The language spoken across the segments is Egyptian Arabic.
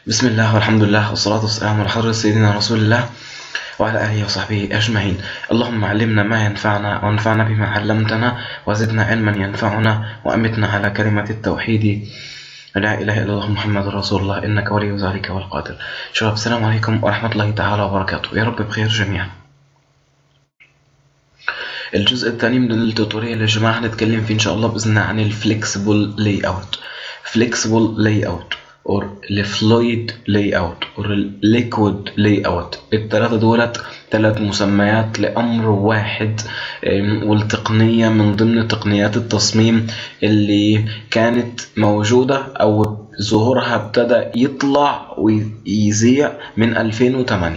بسم الله والحمد لله والصلاة والسلام على حضرة سيدنا رسول الله وعلى آله وصحبه أجمعين اللهم علمنا ما ينفعنا وانفعنا بما علمتنا وزدنا علما ينفعنا وأمتنا على كلمة التوحيد لا إله إلا الله محمد رسول الله إنك ولي ذلك والقادر شباب السلام عليكم ورحمة الله تعالى وبركاته يا رب بخير جميعا الجزء الثاني من التوتوريال يا جماعة هنتكلم فيه إن شاء الله بإذن الله عن الفليكسبل لاي اوت flexible layout or الفلويد layout or liquid layout الثلاثة دولت ثلاث مسميات لأمر واحد أم، والتقنية من ضمن تقنيات التصميم اللي كانت موجودة أو ظهورها ابتدى يطلع ويذيع من 2008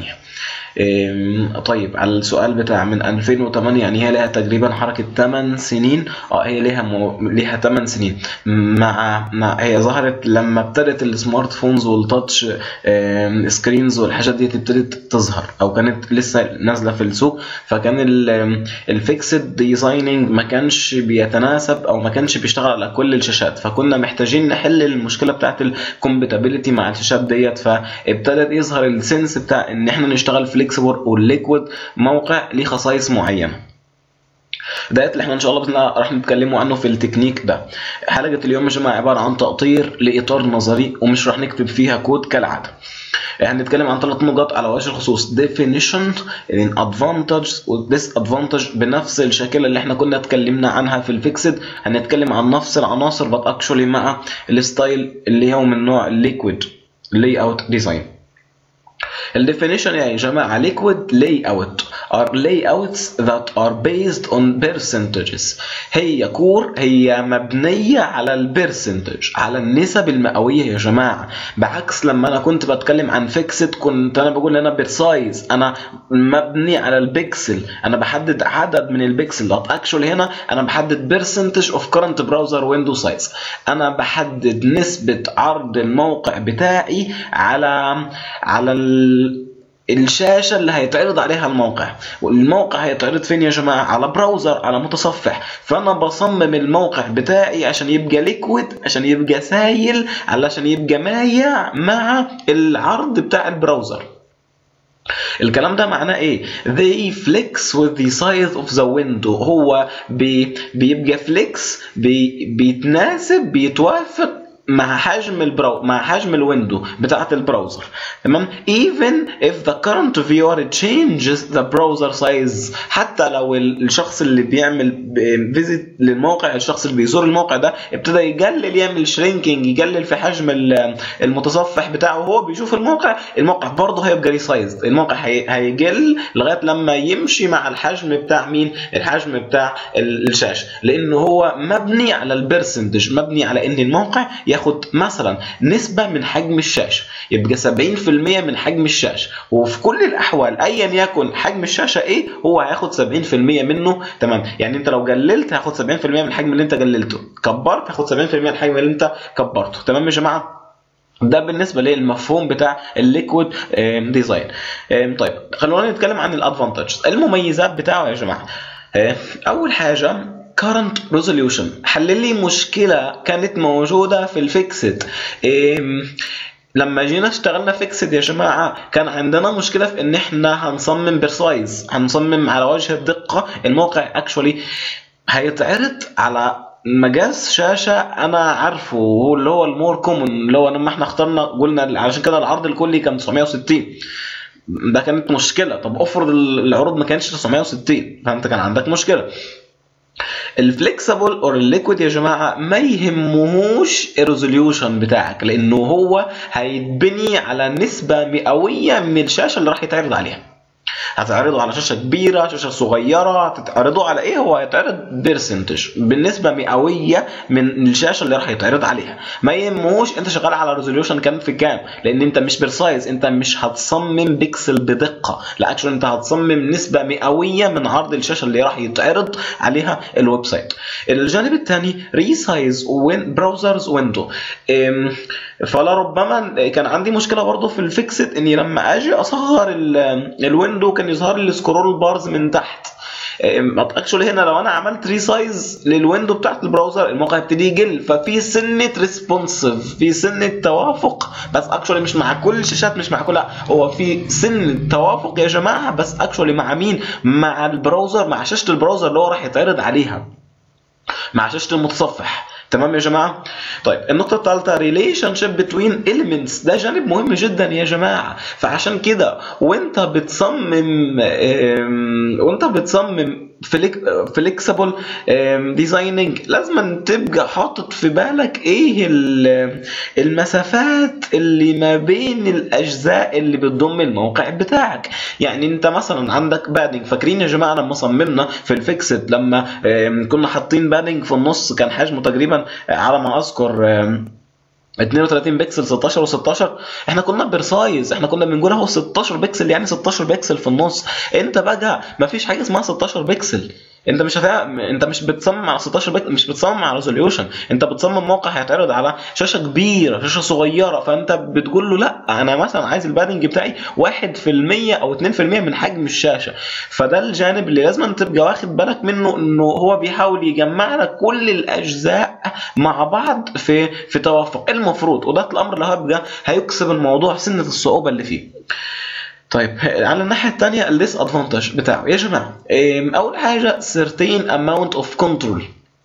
أم، طيب على السؤال بتاع من 2008 يعني هي لها تقريبا حركة 8 سنين اه هي ليها مو... ليها 8 سنين مع مع هي ظهرت لما ابتدت السمارت فونز والتاتش أم، سكرينز والحاجات دي ابتدت تظهر او كانت لسه نازله في السوق فكان الفيكسد ديزايننج ما كانش بيتناسب او ما كانش بيشتغل على كل الشاشات فكنا محتاجين نحل المشكله بتاعت الكومباتيبلتي مع الشاشات ديت فابتدت يظهر السنس بتاع ان احنا نشتغل فليكسبل والليكويد موقع ليه خصائص معينه ديت اللي احنا ان شاء الله باذن الله راح نتكلموا عنه في التكنيك ده حلقه اليوم يا جماعه عباره عن تقطير لاطار نظري ومش راح نكتب فيها كود كالعاده هنتكلم عن ثلاث نقاط على وجه الخصوص definition in advantage و disadvantage بنفس الشكل اللي احنا كنا اتكلمنا عنها في الفيكسد هنتكلم عن نفس العناصر but actually مع الستايل اللي هو من نوع liquid layout design الديفينيشن يا جماعة liquid layout are layouts that are based on percentages هي كور هي مبنية على البرسنتج على النسب المئوية يا جماعة بعكس لما أنا كنت بتكلم عن فيكسد كنت أنا بقول أنا برسايز أنا مبني على البكسل أنا بحدد عدد من البكسل that actually هنا أنا بحدد percentage of current browser window size أنا بحدد نسبة عرض الموقع بتاعي على على ال... الشاشة اللي هيتعرض عليها الموقع والموقع هيتعرض فين يا جماعة على براوزر على متصفح فأنا بصمم الموقع بتاعي عشان يبقى ليكويد عشان يبقى سايل علشان يبقى مايع مع العرض بتاع البراوزر الكلام ده معناه ايه they flex with the size of the window هو بي بيبقى فليكس بي بيتناسب بيتوافق مع حجم البراو مع حجم الويندو بتاعه البراوزر تمام even if the current viewer changes the browser size حتى لو الشخص اللي بيعمل فيزيت للموقع الشخص اللي بيزور الموقع ده ابتدى يقلل يعمل شرينكينج يقلل في حجم المتصفح بتاعه وهو بيشوف الموقع الموقع برضه هيبقى ريسايزد الموقع هي... هيقل لغايه لما يمشي مع الحجم بتاع مين الحجم بتاع الشاشه لانه هو مبني على البرسنتج مبني على ان الموقع ياخد مثلا نسبة من حجم الشاشة يبقى 70% من حجم الشاشة وفي كل الأحوال أيا يكن حجم الشاشة إيه هو هياخد 70% منه تمام يعني أنت لو قللت هياخد 70% من الحجم اللي أنت قللته كبرت هياخد 70% من الحجم اللي أنت كبرته تمام يا جماعة ده بالنسبه للمفهوم بتاع الليكويد ديزاين طيب خلونا نتكلم عن الادفانتجز المميزات بتاعه يا جماعه اول حاجه current resolution حل لي مشكلة كانت موجودة في الفيكسد إيه لما جينا اشتغلنا فيكسد يا جماعة كان عندنا مشكلة في ان احنا هنصمم برسايز هنصمم على وجه الدقة الموقع اكشولي هيتعرض على مقاس شاشة أنا عارفه هو اللي هو المور كومون اللي هو لما احنا اخترنا قلنا علشان كده العرض الكلي كان 960 ده كانت مشكلة طب افرض العروض ما كانتش 960 فانت كان عندك مشكلة الفليكسبل اور الليكويد يا جماعه ما يهمهوش الريزوليوشن بتاعك لانه هو هيتبني على نسبه مئويه من الشاشه اللي راح يتعرض عليها هتعرضه على شاشه كبيره شاشه صغيره هتعرضه على ايه هو هيتعرض بيرسنتج بالنسبه مئويه من الشاشه اللي راح يتعرض عليها ما يهموش انت شغال على ريزوليوشن كام في كام لان انت مش برسايز انت مش هتصمم بيكسل بدقه لا اكشن انت هتصمم نسبه مئويه من عرض الشاشه اللي راح يتعرض عليها الويب سايت الجانب الثاني ريسايز براوزرز ويندو فلربما كان عندي مشكله برضه في الفيكسد اني لما اجي اصغر الويندو كان يظهر لي السكرول بارز من تحت اكشولي هنا لو انا عملت ريسايز للويندو بتاعت البراوزر الموقع يبتدي يقل ففي سنه ريسبونسيف في سنه توافق بس اكشولي مش مع كل الشاشات مش مع كل لا هو في سنه توافق يا جماعه بس اكشولي مع مين مع البراوزر مع شاشه البراوزر اللي هو راح يتعرض عليها مع شاشه المتصفح تمام يا جماعه طيب النقطه الثالثه ريليشن شيب بتوين اليمنتس ده جانب مهم جدا يا جماعه فعشان كده وانت بتصمم وانت بتصمم فليكسبل ديزايننج لازم تبقى حاطط في بالك ايه المسافات اللي ما بين الاجزاء اللي بتضم الموقع بتاعك يعني انت مثلا عندك بادنج فاكرين يا جماعه لما صممنا في الفيكسد لما كنا حاطين بادنج في النص كان حجمه تقريبا على ما اذكر 32 بكسل 16 و16 احنا كنا برسايز احنا كنا بنقول اهو 16 بكسل يعني 16 بكسل في النص انت بقى ما فيش حاجه اسمها 16 بكسل انت مش هتعمل انت مش بتصمم على 16 بت مش بتصمم على ريزوليوشن انت بتصمم موقع هيتعرض على شاشه كبيره شاشه صغيره فانت بتقول له لا انا مثلا عايز البادنج بتاعي 1% او 2% من حجم الشاشه فده الجانب اللي لازم تبقى واخد بالك منه انه هو بيحاول يجمع لك كل الاجزاء مع بعض في في توافق المفروض وده الامر اللي هيبقى هيكسب الموضوع سنه الصعوبه اللي فيه طيب على الناحيه الثانيه الديس ادفانتج بتاعه يا جماعه اول حاجه certain amount of control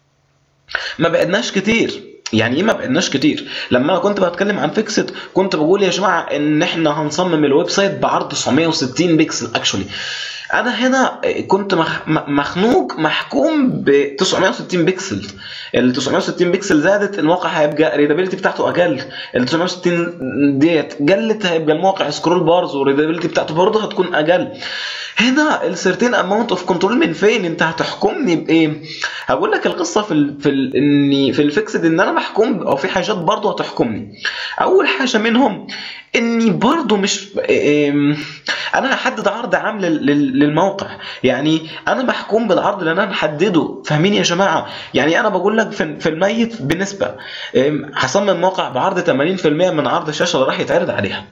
ما بقدناش كتير يعني ايه ما بقيناش كتير لما انا كنت بتكلم عن فيكسد كنت بقول يا جماعه ان احنا هنصمم الويب سايت بعرض 960 بكسل اكشولي انا هنا كنت مخنوق محكوم ب 960 بكسل ال 960 بكسل زادت الموقع هيبقى الريدابيلتي بتاعته اقل ال 960 ديت قلت هيبقى الموقع سكرول بارز والريدابيلتي بتاعته برضه هتكون اقل هنا السيرتين اماونت اوف كنترول من فين انت هتحكمني بايه هقول لك القصه في ال في ال اني في الفيكسد ان انا محكوم او في حاجات برضه هتحكمني اول حاجه منهم اني برضه مش انا هحدد عرض عام للموقع يعني انا محكوم بالعرض اللي انا محدده فاهمين يا جماعه يعني انا بقول لك في الميت بنسبه هصمم موقع بعرض 80% من عرض الشاشه اللي راح يتعرض عليها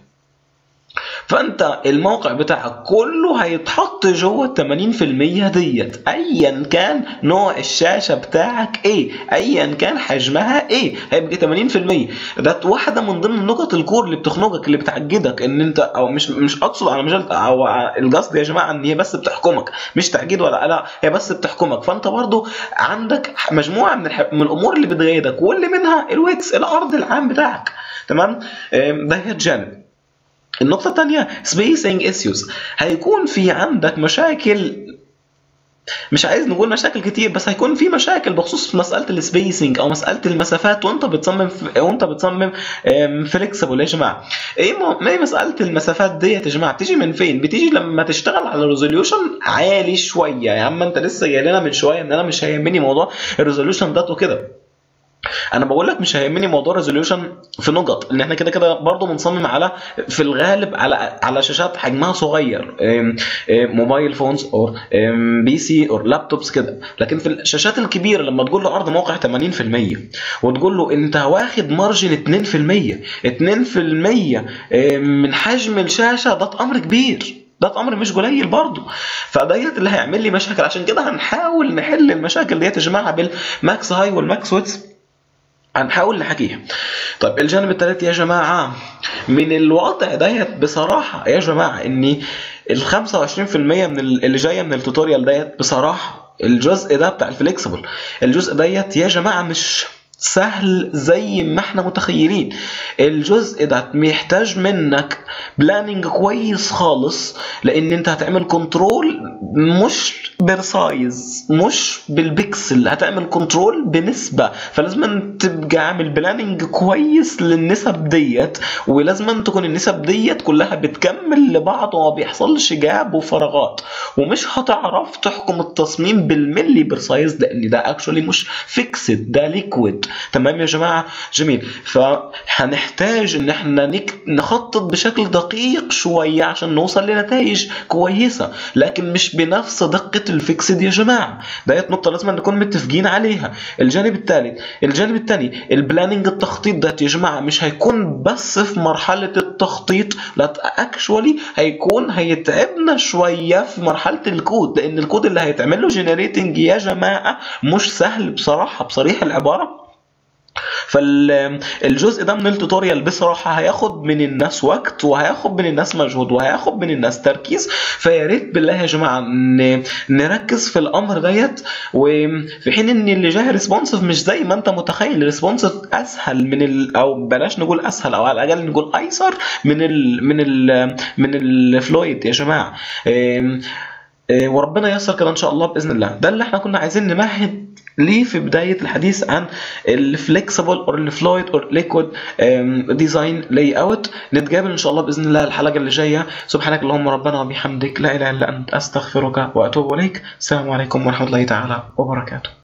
فانت الموقع بتاعك كله هيتحط جوه ال 80% ديت ايا كان نوع الشاشه بتاعك ايه ايا كان حجمها ايه هيبقى 80% ده واحده من ضمن نقط الكور اللي بتخنقك اللي بتعجدك ان انت او مش مش اقصد على مجال او القصد يا جماعه ان هي بس بتحكمك مش تعجيد ولا لا هي بس بتحكمك فانت برضو عندك مجموعه من, الح... من الامور اللي بتغيدك واللي منها الويتس العرض العام بتاعك تمام ده هي الجانب النقطة الثانية spacing issues هيكون في عندك مشاكل مش عايز نقول مشاكل كتير بس هيكون في مشاكل بخصوص مساله السبيسنج او مساله المسافات وانت بتصمم وانت بتصمم فليكسبل يا جماعه ايه ما ايه مساله المسافات ديت يا جماعه بتيجي من فين بتيجي لما تشتغل على ريزوليوشن عالي شويه يا عم انت لسه جاي لنا من شويه ان انا مش هيهمني موضوع الريزوليوشن ده وكده انا بقول لك مش هيهمني موضوع ريزوليوشن في نقط ان احنا كده كده برضه بنصمم على في الغالب على على شاشات حجمها صغير موبايل فونز او بي سي او لابتوبس كده لكن في الشاشات الكبيره لما تقول له عرض موقع 80% وتقول له انت واخد مارجن 2% 2% من حجم الشاشه ده امر كبير ده امر مش قليل برضه فديت اللي هيعمل لي مشاكل عشان كده هنحاول نحل المشاكل ديت يا جماعه بالماكس هاي والماكس ويتس هنحاول نحكيها طيب الجانب الثالث يا جماعه من الوضع ديت بصراحه يا جماعه اني ال 25% من اللي جايه من التوتوريال ديت بصراحه الجزء ده بتاع الفليكسبل الجزء ديت يا جماعه مش سهل زي ما احنا متخيلين الجزء ده محتاج منك بلاننج كويس خالص لان انت هتعمل كنترول مش برسايز مش بالبكسل هتعمل كنترول بنسبه فلازم تبقى عامل بلاننج كويس للنسب ديت ولازم تكون النسب ديت كلها بتكمل لبعض وما بيحصلش جاب وفراغات ومش هتعرف تحكم التصميم بالملي برسايز لان ده اكشولي مش فيكسد ده ليكويد تمام يا جماعه جميل فهنحتاج ان احنا نك... نخطط بشكل دقيق شويه عشان نوصل لنتائج كويسه لكن مش بنفس دقه الفيكسد يا جماعه ديت نقطه لازم نكون متفقين عليها الجانب الثالث الجانب الثاني البلاننج التخطيط ده يا جماعه مش هيكون بس في مرحله التخطيط لا اكشولي هيكون هيتعبنا شويه في مرحله الكود لان الكود اللي هيتعمل له جنريتنج يا جماعه مش سهل بصراحه بصريح العباره فالجزء ده من التوتوريال بصراحه هياخد من الناس وقت وهياخد من الناس مجهود وهياخد من الناس تركيز فيا ريت بالله يا جماعه نركز في الامر ديت وفي حين ان اللي جاي ريسبونسيف مش زي ما انت متخيل ريسبونسيف اسهل من ال او بلاش نقول اسهل او على الاقل نقول ايسر من ال من ال من الفلويد يا جماعه وربنا ييسر كده ان شاء الله باذن الله ده اللي احنا كنا عايزين نمهد ليه في بدايه الحديث عن الفليكسبل اور الفلويد اور ليكويد ديزاين لاي اوت نتقابل ان شاء الله باذن الله الحلقه اللي جايه سبحانك اللهم ربنا وبحمدك لا اله الا انت استغفرك واتوب اليك السلام عليكم ورحمه الله تعالى وبركاته